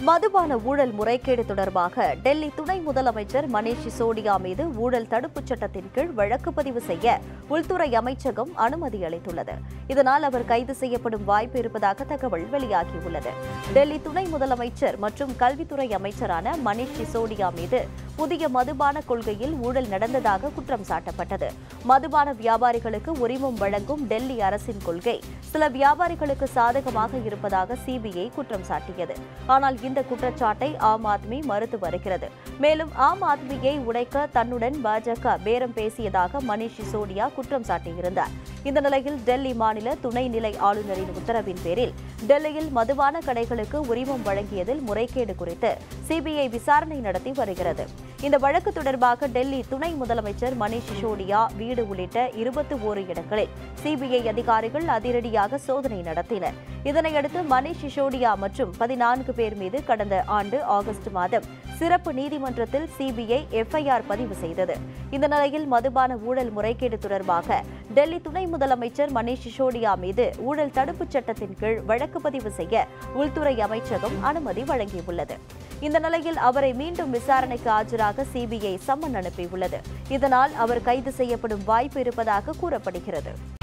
மதுபான ஊழல் முறைகேடு தொடர்பாக டெல்லி துணை முதலமைச்சர் மணீஷ் சிசோடியா மீது ஊழல் தடுப்புச் சட்டத்தின் கீழ் வழக்கு பதிவு செய்ய உள்துறை அமைச்சகம் அனுமதி அளித்துள்ளது இதனால் அவர் கைது செய்யப்படும் வாய்ப்பு இருப்பதாக தகவல் வெளியாகியுள்ளது டெல்லி துணை முதலமைச்சர் மற்றும் கல்வித்துறை அமைச்சரான மணீஷ் சிசோடியா மீது புதிய மதுபான கொள்கையில் ஊழல் நடந்ததாக குற்றம் சாட்டப்பட்டது மதுபான வியாபாரிகளுக்கு உரிமம் வழங்கும் டெல்லி அரசின் கொள்கை சில வியாபாரிகளுக்கு சாதகமாக இருப்பதாக சிபிஐ குற்றம் சாட்டியது ஆனால் இந்த குற்றச்சாட்டை ஆம் ஆத்மி மறுத்து வருகிறது மேலும் ஆம் ஆத்மியை உடைக்க தன்னுடன் பாஜக பேரம் பேசியதாக மணீஷ் சிசோடியா குற்றம் சாட்டியிருந்தார் இந்த நிலையில் டெல்லி மாநில துணைநிலை ஆளுநரின் உத்தரவின் பேரில் டெல்லியில் மதுபான கடைகளுக்கு உரிமம் வழங்கியதில் முறைகேடு குறித்து சிபிஐ விசாரணை நடத்தி வருகிறது இந்த வழக்கு தொடர்பாக டெல்லி துணை முதலமைச்சர் மணீஷ் சிசோடியா வீடு உள்ளிட்ட இருபத்தி ஓரு இடங்களில் சிபிஐ அதிகாரிகள் அதிரடியாக சோதனை நடத்தினர் இதனையடுத்து மணீஷ் சிசோடியா மற்றும் பதினான்கு பேர் மீது கடந்த ஆண்டு ஆகஸ்ட் மாதம் சிறப்பு நீதிமன்றத்தில் சிபிஐ எஃப்ஐஆர் பதிவு செய்தது இந்த நிலையில் மதுபான ஊழல் முறைகேடு தொடர்பாக டெல்லி துணை முதலமைச்சர் மணீஷ் சிசோடியா மீது ஊழல் தடுப்புச் சட்டத்தின் கீழ் வழக்கு பதிவு செய்ய உள்துறை அமைச்சகம் அனுமதி வழங்கியுள்ளது இந்த நிலையில் அவரை மீண்டும் விசாரணைக்கு ஆஜராக சிபிஐ சம்மன் அனுப்பியுள்ளது இதனால் அவர் கைது செய்யப்படும் வாய்ப்பு இருப்பதாக கூறப்படுகிறது